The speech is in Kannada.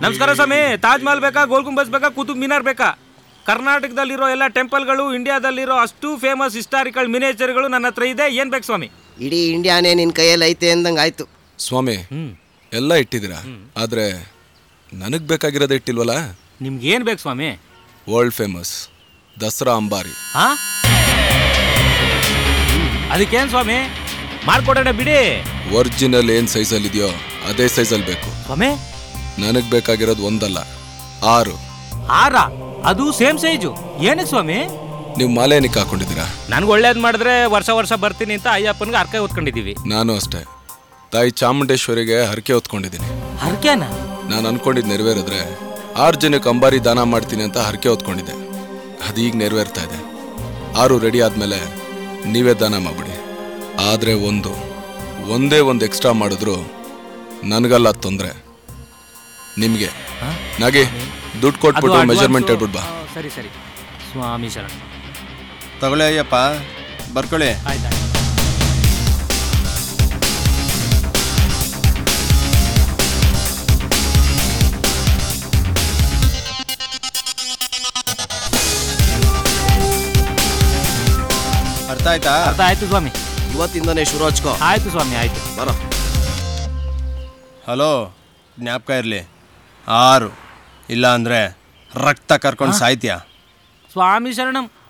ನಮಸ್ಕಾರ ಸ್ವಾಮಿ ತಾಜ್ ಮಹಲ್ ಬೇಕಾ ಗೋಲ್ ಗುಂಬಜ್ ಬೇಕಾ ಕುತುಬ್ ಮಿನಾರ್ ಬೇಕಾ ಕರ್ನಾಟಕದಲ್ಲಿರೋ ಎಲ್ಲ ಟೆಂಪಲ್ಗಳು ಇಂಡಿಯಾದಲ್ಲಿರೋ ಅಷ್ಟು ಫೇಮಸ್ ಹಿಸ್ಟಾರಿಕಲ್ ಮಿನೇಚರ್ಗಳು ನನ್ನ ಹತ್ರ ಇದೆ ಏನ್ ಬೇಕು ಸ್ವಾಮಿ ಇಡೀ ಇಂಡಿಯಾನೇ ನಿನ್ನ ಕೈಯಲ್ಲಿ ಐತೆ ಅಂದಂಗೆ ಆಯ್ತು ಸ್ವಾಮಿ ಎಲ್ಲ ಇಟ್ಟಿದ್ದೀರಾ ಆದರೆ ನನಗೆ ಬೇಕಾಗಿರೋದೇ ಇಟ್ಟಿಲ್ವಲ್ಲ ನಿಮ್ಗೆ ಏನ್ ಬೇಕು ಸ್ವಾಮಿ ವರ್ಲ್ಡ್ ಫೇಮಸ್ ದಸರಾ ಅಂಬಾರಿ ಹಾ ಅದಕ್ಕೇನ್ ಸ್ವಾಮಿ ಮಾಡ್ಕೊಡೋಣ ಬಿಡಿ ಒರಿಜಿನಲ್ ಏನು ಸೈಜಲ್ಲಿ ಇದೆಯೋ ಅದೇ ಸೈಜಲ್ಲಿ ಬೇಕು ಸ್ವಾಮಿ ನನಗೆ ಬೇಕಾಗಿರೋದು ಒಂದಲ್ಲ ಆರು ಆರ ಅದು ಸೇಮ್ ಸೈಜು ಏನಕ್ಕೆ ಸ್ವಾಮಿ ನೀವು ಮಾಲೆ ಏನಕ್ಕೆ ಹಾಕೊಂಡಿದ್ದೀರಾ ನನ್ಗೆ ಒಳ್ಳೇದ್ ಮಾಡಿದ್ರೆ ವರ್ಷ ವರ್ಷ ಬರ್ತೀನಿ ಅಂತ ಅಯ್ಯಪ್ಪನ್ಗೆ ಅರ್ಕೆ ಹೊತ್ಕೊಂಡಿದೀವಿ ನಾನು ಅಷ್ಟೇ ತಾಯಿ ಚಾಮುಂಡೇಶ್ವರಿಗೆ ಹರಕೆ ಹೊತ್ಕೊಂಡಿದ್ದೀನಿ ಹರ್ಕೆನ ನಾನು ಅನ್ಕೊಂಡಿದ್ದು ನೆರವೇರಿದ್ರೆ ಆರು ಜನಕ್ಕೆ ಅಂಬಾರಿ ದಾನ ಮಾಡ್ತೀನಿ ಅಂತ ಹರಕೆ ಹೊತ್ಕೊಂಡಿದ್ದೆ ಅದೀಗ ನೆರವೇರ್ತಾ ಇದೆ ಆರು ರೆಡಿ ಆದಮೇಲೆ ನೀವೇ ದಾನ ಮಾಡ್ಬಿಡಿ ಆದರೆ ಒಂದು ಒಂದೇ ಒಂದು ಎಕ್ಸ್ಟ್ರಾ ಮಾಡಿದ್ರು ನನಗಲ್ಲ ತೊಂದರೆ ನಿಮಗೆ ನಾಗಿ ದುಡ್ಡು ಕೊಟ್ಬಿಟ್ಟು ಮೆಜರ್ಮೆಂಟ್ ಹೇಳ್ಬಿಟ್ಟು ಬಾ ಸರಿ ಸರಿ ಸ್ವಾಮಿ ಶರಣ ತಗೊಳ್ಳಿ ಅಯ್ಯಪ್ಪ ಬರ್ಕೊಳ್ಳಿ ಆಯ್ತಾ ಅರ್ಥ ಆಯ್ತಾ ಅರ್ಥ ಆಯ್ತು ಸ್ವಾಮಿ ಇವತ್ತಿಂದನೇ ಶುರು ಹಚ್ಕೋ ಆಯ್ತು ಸ್ವಾಮಿ ಆಯ್ತು ಬರೋ ಹಲೋ ಜ್ಞಾಪಕ ಇರಲಿ ಆರು ಇಲ್ಲ ಅಂದರೆ ರಕ್ತ ಕರ್ಕೊಂಡು ಸಾಯ್ತೀಯ ಸ್ವಾಮಿ ಶರಣಂ